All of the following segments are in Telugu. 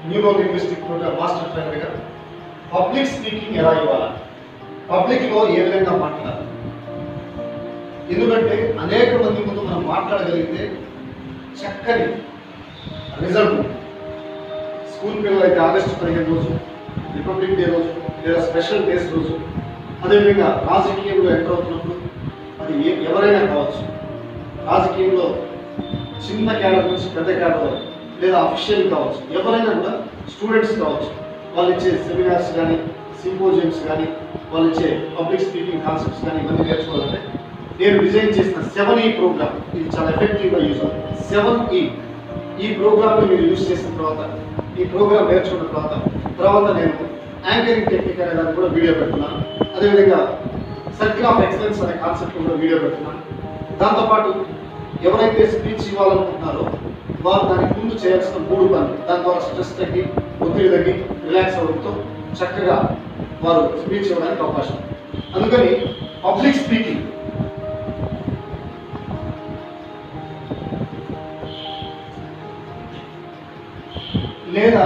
న్యూరో లింగ్విస్టిక్ ప్రోగ్రామ్ మాస్టర్ ట్రైనర్గా పబ్లిక్ స్పీకింగ్ ఎలా ఇవ్వాలి పబ్లిక్లో ఏ విధంగా మాట్లాడాలి ఎందుకంటే అనేక మంది ముందు మనం మాట్లాడగలిగితే చక్కని రిజల్ట్ ఉంటుంది. స్కూల్ పిల్లలు అయితే ఆగస్టు పదిహేను రోజు రిపబ్లిక్ డే రోజు లేదా స్పెషల్ డేస్ రోజు అదేవిధంగా రాజకీయంలో ఎంటర్ అవుతున్నప్పుడు అది ఏ- ఎవరైనా కావచ్చు రాజకీయంలో చిన్న క్యాడర్ నుంచి పెద్ద క్యాడర్ వరకు లేదా అఫీషియల్ కావచ్చు ఎవరైనా కూడా స్టూడెంట్స్ కావచ్చు వాళ్ళు ఇచ్చే సెమినార్స్ కానీ సింపోజియమ్స్ కానీ వాళ్ళు ఇచ్చే పబ్లిక్ స్పీకింగ్ కాన్సెప్ట్స్ కానీ ఇవన్నీ నేర్చుకోవాలంటే నేను డిజైన్ చేసిన సెవెన్ ఈ ప్రోగ్రామ్ ఇది చాలా ఎఫెక్టివ్గా యూజ్ అవుతుంది సెవెన్ ఈ ఈ ప్రోగ్రామ్ని మీరు యూజ్ చేసిన తర్వాత ఈ ప్రోగ్రామ్ నేర్చుకున్న తర్వాత తర్వాత నేను యాంకరింగ్ టెక్నిక్ అనే దాన్ని కూడా వీడియో పెడుతున్నాను అదేవిధంగా సర్కిల్ ఆఫ్ ఎక్సలెన్స్ అనే కాన్సెప్ట్ కూడా వీడియో పెడుతున్నాను దాంతోపాటు ఎవరైతే స్పీచ్ ఇవ్వాలనుకుంటున్నారో వారు దానికి ముందు చేయాల్సిన మూడు పనులు దాని ద్వారా స్ట్రెస్ తగ్గి ఒత్తిడి తగ్గి రిలాక్స్ అవ్వడంతో చక్కగా వారు స్పీచ్ ఇవ్వడానికి అవకాశం ఉంది. అందుకని పబ్లిక్ స్పీకింగ్ లేదా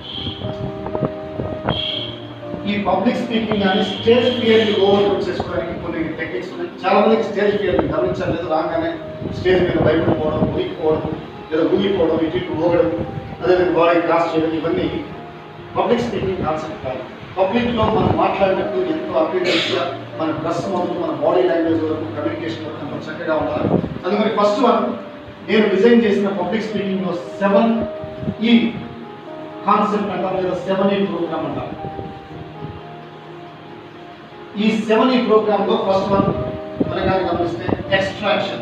ఈ పబ్లిక్ స్పీకింగ్ కానీ స్టేజ్ ఫియర్ ఓవర్కమ్ చేసుకోవడానికి కొన్ని టెక్నిక్స్ ఉన్నాయి చాలా మందికి స్టేజ్ ఫియర్ గమనించలేదు రాగానే స్టేజ్ మీద భయపడిపోవడం మునిగిపోవడం లేదా మునిగిపోవడం ఇటు ఇటు పోగడం అదేవిధంగా బాడీ క్రాస్ చేయడం ఇవన్నీ పబ్లిక్ స్పీకింగ్ కాన్సెప్ట్ కాదు పబ్లిక్లో మనం మాట్లాడినప్పుడు ఎంతో అప్డేటెడ్గా మన డ్రెస్ మొదలు మన బాడీ లాంగ్వేజ్ వరకు కమ్యూనికేషన్ వరకు ఎంతో చక్కగా ఉండాలి అందుకని ఫస్ట్ వన్ నేను డిజైన్ చేసిన పబ్లిక్ స్పీకింగ్లో సెవెన్ ఈ కాన్సెప్ట్ అంటాం లేదా సెవెన్ ఈ ప్రోగ్రామ్ అంటాం ఈ సెవెన్ ఈ ప్రోగ్రామ్ లో ఫస్ట్ వన్ మనగా గమనిస్తే ఎక్స్ట్రాక్షన్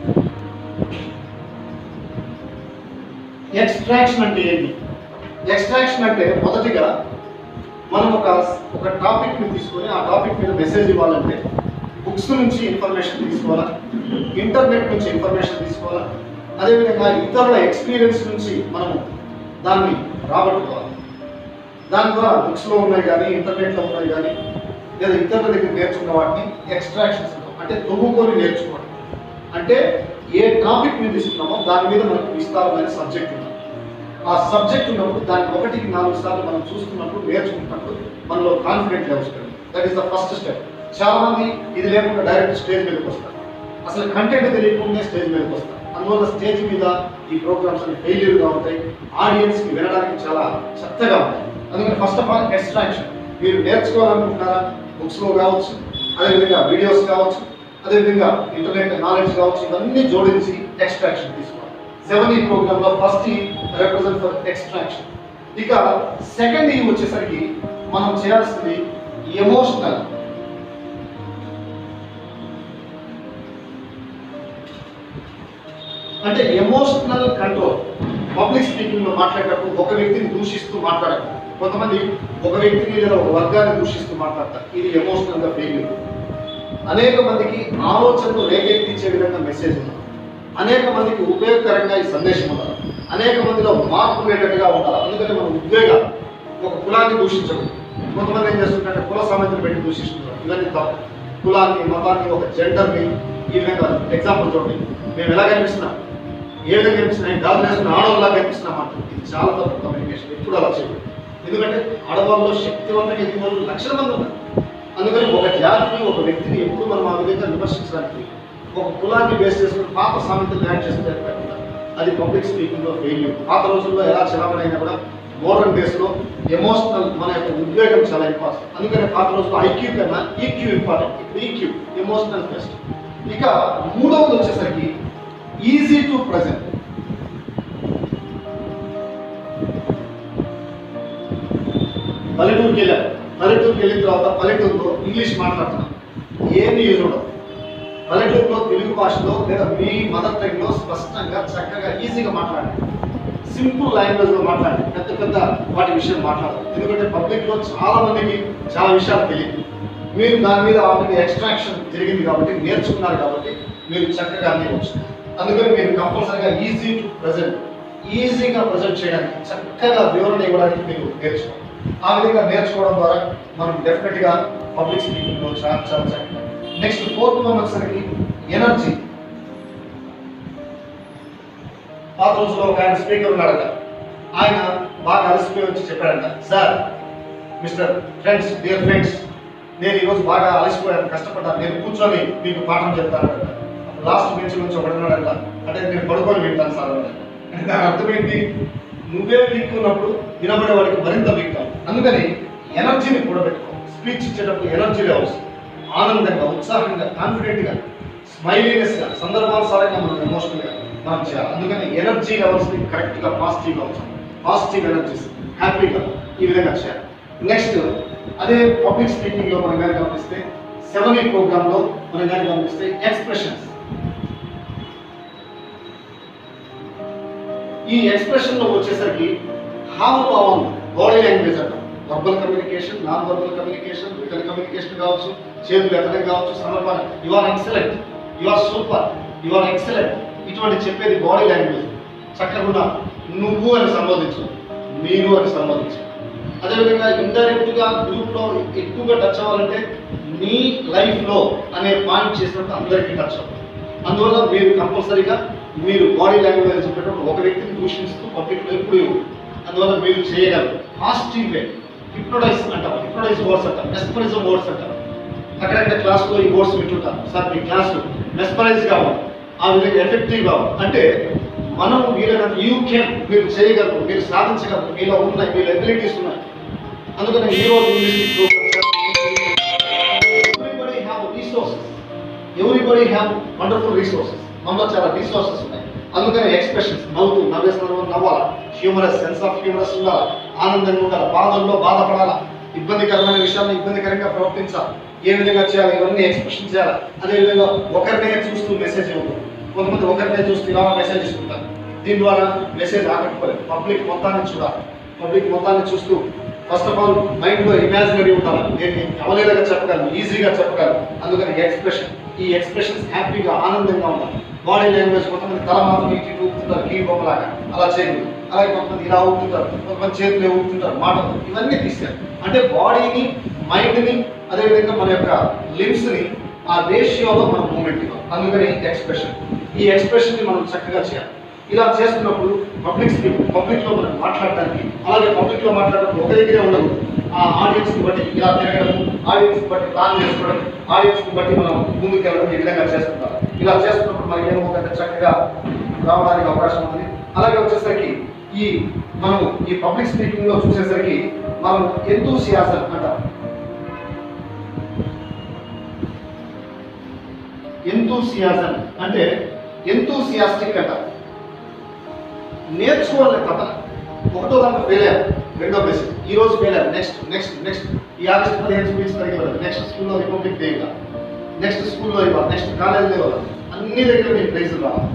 ఎక్స్ట్రాక్షన్ అంటే ఏంటి ఎక్స్ట్రాక్షన్ అంటే మొదటిగా మనం ఒక ఒక టాపిక్ ని తీసుకొని ఆ టాపిక్ మీద మెసేజ్ ఇవ్వాలంటే బుక్స్ నుంచి ఇన్ఫర్మేషన్ తీసుకోవాలా ఇంటర్నెట్ నుంచి ఇన్ఫర్మేషన్ తీసుకోవాలా అదేవిధంగా ఇతరుల ఎక్స్పీరియన్స్ నుంచి మనము దాన్ని రాబట్టుకోవాలి దాని ద్వారా బుక్స్లో ఉన్నాయి కానీ ఇంటర్నెట్లో ఉన్నాయి కానీ లేదా ఇతరుల దగ్గర నేర్చుకున్న వాటిని ఎక్స్ట్రాక్షన్స్ అంటాం అంటే తొవ్వుకొని నేర్చుకోవడం అంటే ఏ టాపిక్ మీద తీసుకున్నామో దాని మీద మనకు విస్తారమైన సబ్జెక్ట్ ఉంది ఆ సబ్జెక్ట్ ఉన్నప్పుడు దాన్ని ఒకటికి నాలుగు సార్లు మనం చూస్తున్నప్పుడు నేర్చుకుంటున్నప్పుడు మనలో confident levels that is the first step చాలా మంది ఇది లేకుండా డైరెక్ట్ స్టేజ్ మీదకి వస్తారు అసలు కంటెంట్ తెలియకుండా స్టేజ్ మీదకి వస్తారు అందువల్ల స్టేజ్ మీద ఈ ప్రోగ్రామ్స్ అన్ని ఫెయిల్యూర్గా ఉంటాయి ఆడియన్స్కి వినడానికి చాలా చెత్తగా ఉంటాయి అందుకని ఫస్ట్ ఆఫ్ ఆల్ ఎక్స్ట్రాక్షన్ మీరు నేర్చుకోవాలనుకుంటున్నారా బుక్స్లో కావచ్చు అదేవిధంగా వీడియోస్ కావచ్చు అదేవిధంగా ఇంటర్నెట్ నాలెడ్జ్ కావచ్చు ఇవన్నీ జోడించి ఎక్స్ట్రాక్షన్ తీసుకోవాలి సెవెన్ ఈ ప్రోగ్రామ్లో first E represent for extraction ఇక సెకండ్ ఈ వచ్చేసరికి మనం చేయాల్సింది ఎమోషనల్ అంటే ఎమోషనల్ కంట్రోల్ పబ్లిక్ స్పీకింగ్ లో మాట్లాడేటప్పుడు ఒక వ్యక్తిని దూషిస్తూ మాట్లాడరు కొంతమంది ఒక వ్యక్తిని లేదా ఒక వర్గాన్ని దూషిస్తూ మాట్లాడతారు ఇది ఎమోషనల్ గా ఫెయిల్యూర్ అనేక మందికి ఆలోచనలు రేకెత్తించే విధంగా మెసేజ్ ఉంది అనేక మందికి ఉపయోగకరంగా ఈ సందేశం ఉండాలి అనేక మందిలో మార్పు ఉండేటట్టుగా ఉండాలి అందుకని మన ఉద్వేగాలు ఒక కులాన్ని దూషించడం కొంతమంది ఏం చేస్తుంటారంటే కుల సమస్యలు పెట్టి దూషిస్తున్నారు ఇవన్నీ తప్పు కులాన్ని మతాన్ని ఒక జెండర్ని ఈ విధంగా ఎగ్జాంపుల్ చూడండి మేము ఎలా కనిపిస్తున్నాం ఏ విధంగా కనిపిస్తున్నాయి గాజులు వేసుకున్న ఆడవాళ్ళ కనిపిస్తున్నాం అంట ఇది చాలా తప్పు కమ్యూనికేషన్ ఎప్పుడు అలా చేయదు ఎందుకంటే ఆడవాళ్ళలో శక్తివంతంగా ఎదిగిన వాళ్ళు లక్షల మంది ఉన్నారు అందుకని ఒక జాతిని ఒక వ్యక్తిని ఎప్పుడు మనం ఆ విధంగా విమర్శించడానికి ఒక కులాన్ని బేస్ చేసుకుని పాత సామెతలు యాడ్ చేస్తే కాకుండా అది పబ్లిక్ స్పీకింగ్ లో ఫెయిల్యూర్ పాత రోజుల్లో ఎలా చలామణైనా కూడా మోడర్న్ డేస్ లో ఎమోషనల్ మన యొక్క ఉద్వేగం చాలా ఇంపార్టెంట్ అందుకని పాత రోజుల్లో ఐక్యూ కన్నా ఈక్యూ ఇంపార్టెంట్ ఇప్పుడు ఈక్యూ ఎమోషనల్ బెస్ట్ ఇక మూడవది వచ్చేసరికి ఈజీ టు ప్రజెంట్ పల్లెటూరుకి వెళ్ళారు పల్లెటూరుకి వెళ్ళిన తర్వాత పల్లెటూరులో ఇంగ్లీష్ మాట్లాడుతున్నాం ఏమి యూజ్ ఉండదు పల్లెటూరులో తెలుగు భాషలో లేదా మీ మదర్ టంగ్లో స్పష్టంగా చక్కగా ఈజీగా మాట్లాడండి సింపుల్ లాంగ్వేజ్లో మాట్లాడండి పెద్ద పెద్ద వాటి విషయం మాట్లాడాలి ఎందుకంటే పబ్లిక్లో చాలా మందికి చాలా విషయాలు తెలియదు మీరు దాని మీద ఆల్రెడీ ఎక్స్ట్రాక్షన్ జరిగింది కాబట్టి నేర్చుకున్నారు కాబట్టి మీరు చక్కగా నేర్వచ్చు అందుకని మీరు కంపల్సరీగా ఈజీ టు ప్రజెంట్ ఈజీగా ప్రజెంట్ చేయడానికి చక్కగా వివరణ ఇవ్వడానికి మీరు నేర్చుకోవాలి ఆ విధంగా నేర్చుకోవడం ద్వారా మనం డెఫినెట్గా పబ్లిక్ స్పీకింగ్లో చాలా చాలా చక్కగా నెక్స్ట్ ఫోర్త్ వన్ వచ్చేసరికి ఎనర్జీ పాత రోజుల్లో ఒక ఆయన స్పీకర్ ఉన్నాడట ఆయన బాగా అలసిపోయి వచ్చి చెప్పాడంట sir mister friends dear friends నేను ఈరోజు బాగా అలసిపోయాను కష్టపడ్డాను నేను కూర్చొని మీకు పాఠం చెప్తానంట లాస్ట్ బెంచ్ నుంచి ఒకడున్నాడంట అంటే నేను పడుకొని వింటాను సార్ అన్నాడు. అంటే దాని అర్థం ఏంటి నువ్వే వీక్ ఉన్నప్పుడు వినబడే వాడికి మరింత వీక్ అందుకని ఎనర్జీని కూడబెట్టుకో స్పీచ్ ఇచ్చేటప్పుడు ఎనర్జీ లెవెల్స్ ఆనందంగా ఉత్సాహంగా కాన్ఫిడెంట్గా స్మైలీనెస్గా సందర్భానుసారంగా మనం ఎమోషనల్గా మనం చేయాలి అందుకని ఎనర్జీ లెవెల్స్ని కరెక్ట్గా పాజిటివ్గా ఉంచాలి పాజిటివ్ ఎనర్జీస్ హ్యాపీగా ఈ విధంగా చేయాలి నెక్స్ట్ అదే పబ్లిక్ స్పీకింగ్లో మనం కానీ గమనిస్తే సెవెన్ ఈ ప్రోగ్రాంలో మనం కానీ గమనిస్తే ఎక్స్ప్రెషన్స్ ఈ ఎక్స్ప్రెషన్ లో వచ్చేసరికి హావభావం బాడీ లాంగ్వేజ్ అంటాం verbal communication non verbal communication written communication కావచ్చు చేతులు ఎత్తడం కావచ్చు సమర్పణ you are excellent you are super you are excellent ఇటువంటి చెప్పేది బాడీ లాంగ్వేజ్ చక్కగా నువ్వు అని సంబోధించు మీరు అని సంబోధించు అదేవిధంగా ఇండైరెక్ట్ గా గ్రూప్ లో ఎక్కువగా టచ్ అవ్వాలంటే నీ లైఫ్ లో అనే పాయింట్ చేసినప్పుడు అందరికీ టచ్ అవ్వాలి అందువల్ల మీరు కంపల్సరీగా మీరు బాడీ లాంగ్వేజ్ చెప్పేటప్పుడు ఒక వ్యక్తిని దూషిస్తూ పబ్లిక్ లో ఎప్పుడు ఇవ్వరు. అందువల్ల మీరు చేయగలరు పాజిటివ్ వే హిప్నోటైజ్ అంటాం హిప్నోటైజ్ వర్డ్స్ అంటాం మెస్పరిజం వర్డ్స్ అంటాం అక్కడక్కడ క్లాస్లో ఈ వర్డ్స్ వింటుంటారు సార్ మీ క్లాస్ మెస్పరైజ్ కావాలి ఆ విధంగా ఎఫెక్టివ్ కావాలి అంటే మనం వీలైనంత యూ కెన్ మీరు చేయగలరు మీరు సాధించగలరు మీలో ఉన్నాయి మీలో ఎబిలిటీస్ ఉన్నాయి అందుకని ఈ రోజు English everybody have resources everybody have wonderful resources మనలో చాలా రీసోర్సెస్ ఉన్నాయి అందుకని ఎక్స్ప్రెషన్స్ నవ్వుతూ నవ్వే సందర్భంలో నవ్వాలా హ్యూమరస్ సెన్స్ ఆఫ్ హ్యూమరస్ ఉండాలి ఆనందంగా ఉండాలి బాధల్లో బాధపడాలా ఇబ్బందికరమైన విషయాన్ని ఇబ్బందికరంగా ప్రవర్తించాలి ఏ విధంగా చేయాలి ఇవన్నీ ఎక్స్ప్రెషన్ చేయాలి అదేవిధంగా ఒకరినే చూస్తూ మెసేజ్ ఇవ్వదు కొంతమంది ఒకరినే చూస్తూ ఇలా మెసేజ్ ఇస్తుంటారు దీని ద్వారా మెసేజ్ ఆకట్టుకోలేదు పబ్లిక్ మొత్తాన్ని చూడాలి పబ్లిక్ మొత్తాన్ని చూస్తూ ఫస్ట్ ఆఫ్ ఆల్ మైండ్ లో ఇమాజినరీ ఉండాలి నేను అవలేదుగా చెప్పగలను ఈజీగా చెప్పగలను అందుకని ఎక్స్ప్రెషన్ ఈ ఎక్స్ప్రెషన్స్ హ్యాపీగా ఆనందంగా ఉండాలి బాడీ లాంగ్వేజ్ కొంతమంది తల మాత్రం ఇటు ఇటు ఊపుతుంటారు కీ బొమ్మలాగా అలా చేయకూడదు అలాగే కొంతమంది ఇలా ఊపుతుంటారు కొంతమంది చేతులు ఊపుతుంటారు మాటలు ఇవన్నీ తీస్తారు అంటే బాడీని మైండ్ని అదేవిధంగా మన యొక్క లిమ్స్ని ఆ రేషియోలో మనం మూమెంట్ ఇవ్వాలి అందుకని ఎక్స్ప్రెషన్ ఈ ఎక్స్ప్రెషన్ని మనం చక్కగా చేయాలి ఇలా చేస్తున్నప్పుడు పబ్లిక్ స్పీక్ పబ్లిక్ లో మనం మాట్లాడటానికి అలాగే పబ్లిక్ లో మాట్లాడటం ఒక దగ్గరే ఉండదు ఆ ఆడియన్స్ ని బట్టి ఇలా తిరగడం ఆడియన్స్ ని బట్టి ప్లాన్ చేసుకోవడం ఆడియన్స్ ని బట్టి మనం ముందుకు వెళ్ళడం ఈ విధంగా చేస్తుంటాం ఇలా చేస్తున్నప్పుడు మనకి ఏమవుతుందంటే చక్కగా రావడానికి అవకాశం ఉంది అలాగే వచ్చేసరికి ఈ మనం ఈ పబ్లిక్ స్పీకింగ్ లో చూసేసరికి మనం ఎంతూసియాసం అంటాం ఎంతూసియాజం అంటే ఎంతూసియాస్టిక్ అంటాం నేర్చుకోవాలనే తపన ఒకటో దాంట్లో ఫెయిల్ అయ్యారు రెండో బెస్ట్ ఈ రోజు ఫెయిల్ అయ్యారు నెక్స్ట్ నెక్స్ట్ నెక్స్ట్ ఈ ఆగస్ట్ పదిహేను స్పీచ్ తగ్గివ్వాలి నెక్స్ట్ స్కూల్లో రిపబ్లిక్ డే ఇవ్వాలి నెక్స్ట్ స్కూల్లో ఇవ్వాలి నెక్స్ట్ కాలేజీలో ఇవ్వాలి అన్ని దగ్గర మీకు ప్రైజులు రావాలి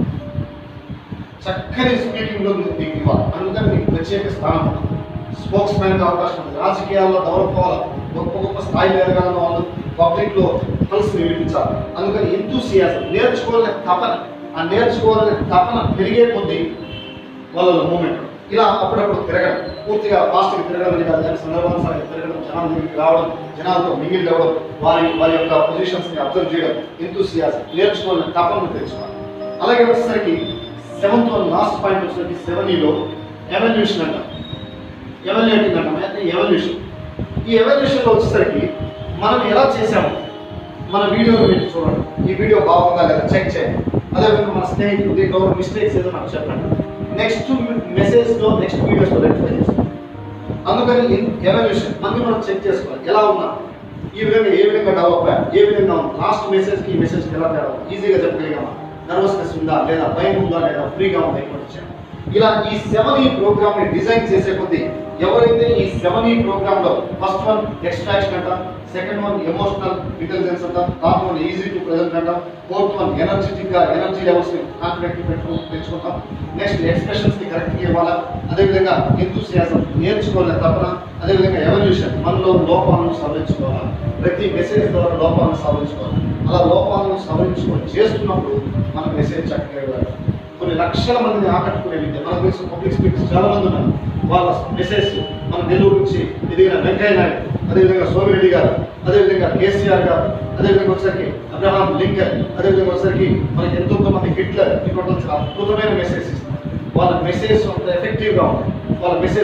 చక్కని స్పీకింగ్లో మీకు ఇవ్వాలి అందుకని మీకు ప్రత్యేక స్థానం ఉంది స్పోక్స్ మ్యాన్గా అవకాశం ఉంది రాజకీయాల్లో డెవలప్ అవ్వాలి గొప్ప గొప్ప స్థాయిలో ఎదగాలన్న వాళ్ళు పబ్లిక్లో పల్స్ వినిపించాలి అందుకని ఎంతూసియాసం నేర్చుకోవాలనే తపన ఆ నేర్చుకోవాలనే తపన పెరిగే కొద్దీ వాళ్ళలో మూమెంట్ ఇలా అప్పుడప్పుడు తిరగడం పూర్తిగా ఫాస్ట్గా తిరగడం అని కాదు కానీ సందర్భానుసారంగా తిరగడం జనాల దగ్గరికి రావడం జనాలతో మిగిలి అవ్వడం వారి వారి యొక్క పొజిషన్స్ని అబ్జర్వ్ చేయడం ఎంతూసియాసం నేర్చుకోవాలని తపనను తెలుసుకోవాలి అలాగే వచ్చేసరికి సెవెంత్ వన్ లాస్ట్ పాయింట్ వచ్చేసరికి సెవెన్ ఈలో ఎవల్యూషన్ అంటాం ఎవల్యూటింగ్ అంటాం అంటే ఎవల్యూషన్ ఈ ఎవల్యూషన్లో వచ్చేసరికి మనం ఎలా చేసాము మన వీడియోని మీరు చూడండి ఈ వీడియో బాగుందా లేదా చెక్ చేయండి అదేవిధంగా మన స్నేహితులు దీంట్లో మిస్టేక్స్ ఏదో నాకు చెప్పండి నెక్స్ట్ మెసేజ్లో నెక్స్ట్ వీడియోస్లో రెక్టిఫై చేస్తాం అందుకని ఎవల్యూషన్ అన్ని మనం చెక్ చేసుకోవాలి ఎలా ఉన్నా ఈ విధంగా ఏ విధంగా డెవలప్ అయ్యా ఏ విధంగా ఉంది లాస్ట్ మెసేజ్కి ఈ మెసేజ్కి ఎలా తేడా ఉంది? ఈజీగా చెప్పగలిగామా నర్వస్నెస్ ఉందా లేదా భయం ఉందా లేదా ఫ్రీగా ఉందా ఎటువంటి విషయం ఇలా ఈ సెవెన్ ఈ ప్రోగ్రామ్ ని డిజైన్ చేసే కొద్దీ ఎవరైతే ఈ సెవెన్ ఈ ప్రోగ్రామ్ లో ఫస్ట్ వన్ ఎక్స్ట్రాక్షన్ అంటాం సెకండ్ వన్ ఎమోషనల్ ఇంటెలిజెన్స్ అంటాం third one easy to present అంటాం ఫోర్త్ వన్ ఎనర్జెటిక్ గా ఎనర్జీ లెవెల్స్ ని కాన్ఫిడెంట్ పెట్టుకో తెచ్చుకుంటాం నెక్స్ట్ ఎక్స్ప్రెషన్స్ ని కరెక్ట్ ఇవ్వాలా అదేవిధంగా ఎంతూసియాసం నేర్చుకోవాలని తపన అదేవిధంగా ఎవల్యూషన్ మనలో లోపాలను సవరించుకోవాలా ప్రతి మెసేజ్ ద్వారా లోపాలను సవరించుకోవాలి అలా లోపాలను సవరించుకొని చేస్తున్నప్పుడు మన మెసేజ్ చక్కగా ఇవ్వాలి కొన్ని లక్షల మందిని ఆకట్టుకునే విద్య మనకు తెలిసిన పబ్లిక్ స్పీకర్స్ చాలా మంది ఉన్నారు వాళ్ళ మెసేజ్ మన నెల్లూరు నుంచి ఎదిగిన వెంకయ్య నాయుడు అదేవిధంగా సోమిరెడ్డి గారు అదేవిధంగా కేసీఆర్ గారు అదేవిధంగా వచ్చరికి అబ్రహాం లింకన్ అదేవిధంగా వచ్చరికి మనకి ఎంతో మంది హిట్లర్ ఇటువంటి చాలా అద్భుతమైన మెసేజ్ ఇస్తారు వాళ్ళ మెసేజ్ అంత ఎఫెక్టివ్గా ఉంది వాళ్ళ message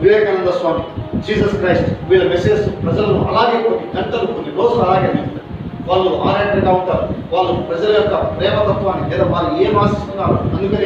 Vivekananda Swami Jesus Christ వీళ్ళ మెసేజ్ ప్రజలను అలాగే కొన్ని గంటలు కొన్ని రోజులు అలాగే నిలుపుతారు వాళ్ళు ఆరాటంగా ఉంటారు వాళ్ళు ప్రజల యొక్క ప్రేమతత్వాన్ని లేదా వాళ్ళు ఏం ఆశిస్తున్నారు అందుకని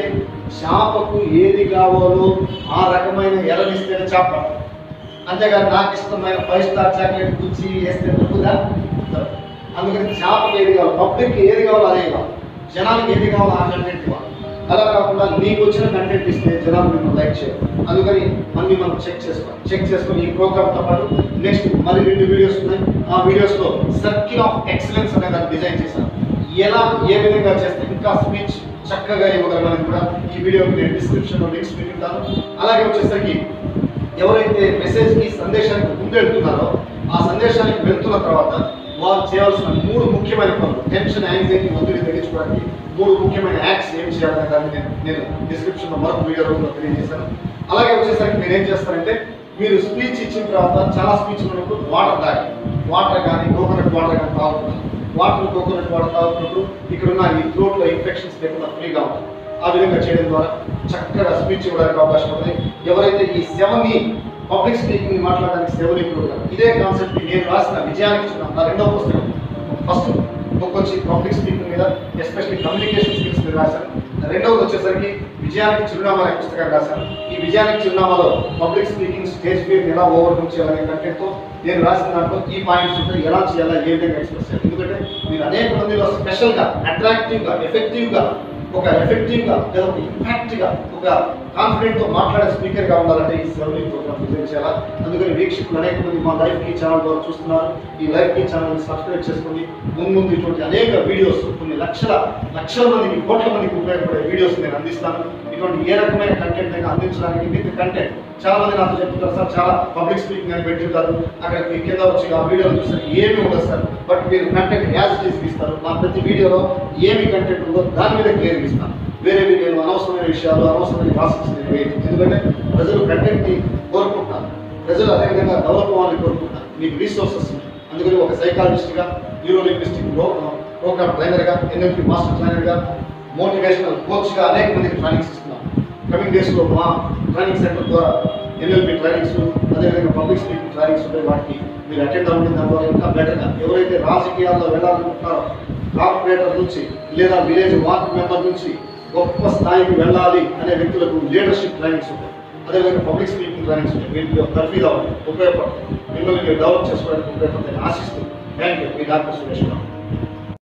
చేపకు ఏది కావాలో ఆ రకమైన ఎరనిస్తేనే చేప అంతేగాని నాకు ఇష్టమైన ఫైవ్ స్టార్ చాక్లెట్ గుచ్చి వేస్తే దొరుకుదా దొరకదు. అందుకని చేపకి ఏది కావాలి పబ్లిక్ ఏది కావాలో అదే కావాలి జనానికి ఏది కావాలో ఆ కంటెంట్ ఇవ్వాలి అలా కాకుండా నీకు వచ్చిన కంటెంట్ ఇస్తే జనాలు మిమ్మల్ని లైక్ చేయరు అందుకని అన్ని మనం చెక్ చేసుకోవాలి చెక్ చేసుకొని ఈ ప్రోగ్రామ్తో పాటు నెక్స్ట్ మరి రెండు వీడియోస్ ఉన్నాయి ఆ వీడియోస్లో సర్కిల్ ఆఫ్ ఎక్సలెన్స్ అనే దాన్ని డిజైన్ చేశాను ఎలా ఏ విధంగా చేస్తే ఇంకా స్పీచ్ చక్కగా ఇవ్వగలమని కూడా ఈ వీడియోకి నేను డిస్క్రిప్షన్లో లింక్స్ పెట్టింటాను అలాగే వచ్చేసరికి ఎవరైతే మెసేజ్కి సందేశానికి ముందు వెళ్తున్నారో ఆ సందేశానికి వెళ్తున్న తర్వాత వారు చేయాల్సిన మూడు ముఖ్యమైన పనులు టెన్షన్ యాంగ్జైటీ ఒత్తిడి తగ్గించుకోవడానికి మూడు ముఖ్యమైన యాక్ట్స్ ఏం చేయాలనే దాన్ని నేను నేను డిస్క్రిప్షన్లో మరొక వీడియో రూపంలో తెలియజేశాను అలాగే వచ్చేసరికి మీరు ఏం చేస్తారంటే మీరు స్పీచ్ ఇచ్చిన తర్వాత చాలా స్పీచ్ ఉన్నప్పుడు వాటర్ తాగి వాటర్ కానీ కోకోనట్ వాటర్ కానీ తాగుతున్నారు వాటర్ కోకోనట్ వాటర్ తాగుతున్నప్పుడు ఇక్కడ ఉన్న ఈ థ్రోట్లో ఇన్ఫెక్షన్స్ లేకుండా ఫ్రీగా ఉంటుంది ఆ విధంగా చేయడం ద్వారా చక్కగా స్పీచ్ ఇవ్వడానికి అవకాశం ఉంది ఎవరైతే ఈ సెవెన్ని పబ్లిక్ స్పీకింగ్ మాట్లాడడానికి సెవెన్ ఇప్పుడు ఇదే కాన్సెప్ట్ నేను రాసిన విజయానికి చిన్న నా రెండవ పుస్తకం ఫస్ట్ బుక్ వచ్చి పబ్లిక్ స్పీకింగ్ మీద ఎస్పెషల్లీ కమ్యూనికేషన్ స్కిల్స్ మీద రాశాను రెండవది వచ్చేసరికి విజయానికి చిరునామా అనే పుస్తకాన్ని రాశాను ఈ విజయానికి చిరునామాలో పబ్లిక్ స్పీకింగ్ స్టేజ్ ఫియర్ ఎలా ఓవర్కమ్ చేయాలనే కంటెంట్తో నేను రాసిన దాంట్లో ఈ పాయింట్స్ ఉంటాయి ఎలా చేయాలా ఏ విధంగా ఎక్స్ప్రెస్ చేయాలి ఎందుకంటే మీరు అనేక మందిలో స్పెషల్గా అట్రాక్టివ్గా ఎఫెక్టివ్గా ఒక ఎఫెక్టివ్గా లేదా ఒక ఇంపాక్ట్గా ఒక కాన్ఫిడెంట్తో మాట్లాడే స్పీకర్గా ఉండాలంటే ఈ సెవెన్ ప్రోగ్రామ్ డిజైన్ చేయాలా అందుకని వీక్షకులు అనేక మంది మా లైఫ్ కి ఛానల్ ద్వారా చూస్తున్నారు ఈ లైఫ్ కి ఛానల్ సబ్స్క్రైబ్ చేసుకోండి ముందు ముందు ఇటువంటి అనేక వీడియోస్ కొన్ని లక్షల లక్షల మందికి కోట్ల మందికి ఉపయోగపడే వీడియోస్ నేను అందిస్తాను ఇటువంటి ఏ రకమైన కంటెంట్ అయినా అందించడానికి విత్ కంటెంట్ చాలా మంది నాతో చెప్తున్నారు సార్ చాలా పబ్లిక్ స్పీకింగ్ అని పెట్టింటారు అక్కడ మీ కింద వచ్చి ఆ వీడియోలు చూస్తే ఏమి ఉండదు సార్ బట్ మీరు కంటెంట్ యాజ్ ఇట్ ఇస్తారు నా ప్రతి వీడియోలో ఏమి కంటెంట్ ఉందో దాని మీద క్లియర్ ఇస్తాను వేరే నేను అనవసరమైన విషయాలు అనవసరమైన గాసిప్స్ నేను వేయను ఎందుకంటే ప్రజలు కంటెంట్ని కోరుకుంటున్నారు ప్రజలు అదేవిధంగా డెవలప్ అవ్వాలని కోరుకుంటున్నారు మీకు రీసోర్సెస్ ఉన్నాయి అందుకని ఒక సైకాలజిస్ట్గా న్యూరో లింగ్విస్టిక్ ప్రోగ్రామ్ ట్రైనర్గా ఎన్ఎల్పి మాస్టర్ ట్రైనర్గా మోటివేషనల్ కోచ్గా అనేక మందికి ట్రైనింగ్స్ ఇస్తున్నాం కమింగ్ డేస్లో మా ట్రైనింగ్ సెంటర్ ద్వారా ఎన్ఎల్పి ట్రైనింగ్స్ అదేవిధంగా పబ్లిక్ స్పీకింగ్ ట్రైనింగ్స్ ఉంటాయి వాటికి మీరు అటెండ్ అవ్వండి దాని ద్వారా ఇంకా బెటర్గా ఎవరైతే రాజకీయాల్లో వెళ్ళాలనుకుంటున్నారో కార్పొరేటర్ నుంచి లేదా విలేజ్ వార్డ్ మెంబర్ నుంచి గొప్ప స్థాయికి వెళ్ళాలి అనే వ్యక్తులకు లీడర్షిప్ ట్రైనింగ్స్ ఉంటాయి అదేవిధంగా పబ్లిక్ స్పీకింగ్ ట్రైనింగ్స్ ఉంటాయి వీటిలో తర్ఫీదు అవ్వండి ఉపయోగపడతాయి మిమ్మల్ని మీరు డెవలప్ చేసుకోవడానికి ఉపయోగపడతాయి ఆశిస్తుంది థ్యాంక్ యూ మీ డాక్టర్ సురేష్ రావు